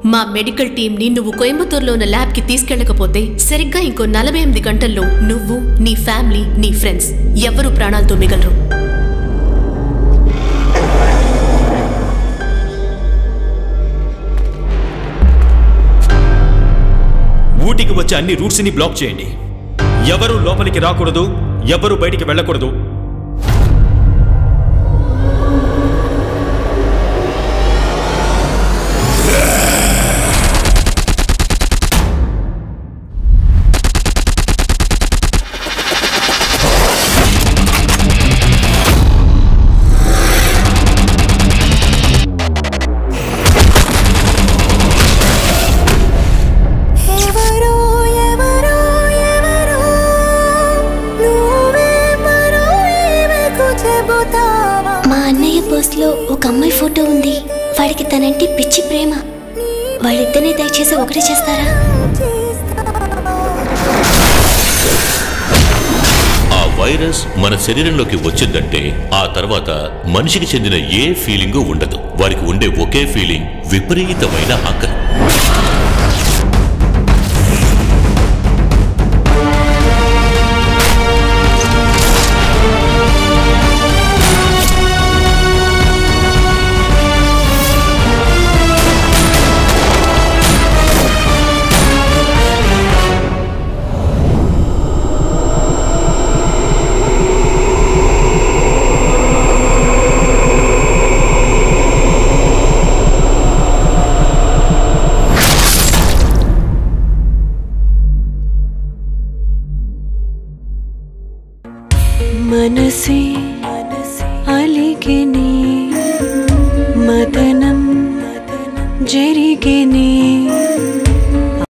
మా మెడికల్ టీంని నువ్వు కోయంబత్తూరులో ఉన్న ల్యాబ్కి తీసుకెళ్ళకపోతే సరిగ్గా ఇంకో నలభై ఎనిమిది గంటల్లో నువ్వు నీ ఫ్యామిలీ నీ ఫ్రెండ్స్ ఎవ్వరూ ప్రాణాలతో మిగలరు ఊటీకి వచ్చే అన్ని రూట్స్ ని బ్లాక్ చేయండి ఎవరు లోపలికి రాకూడదు ఎవరు బయటికి వెళ్ళకూడదు ఎవరో ఎవరో ఎవరో నువ్వే మరో ఈమెకు చెబుతావా మా అన్నయ్య పోస్ట్లో ఒక అమ్మాయి ఫోటో ఉంది వాడికి తనంటే పిచ్చి ప్రేమ వాళ్ళిద్దరిని దయచేసి ఒకటి చేస్తారా ఆ వైరస్ మన శరీరంలోకి వచ్చిందంటే ఆ తర్వాత మనిషికి చెందిన ఏ ఫీలింగు ఉండదు వారికి ఉండే ఒకే ఫీలింగ్ విపరీతమైన ఆకలి మనసే అలిగినే మదనం జరిగినే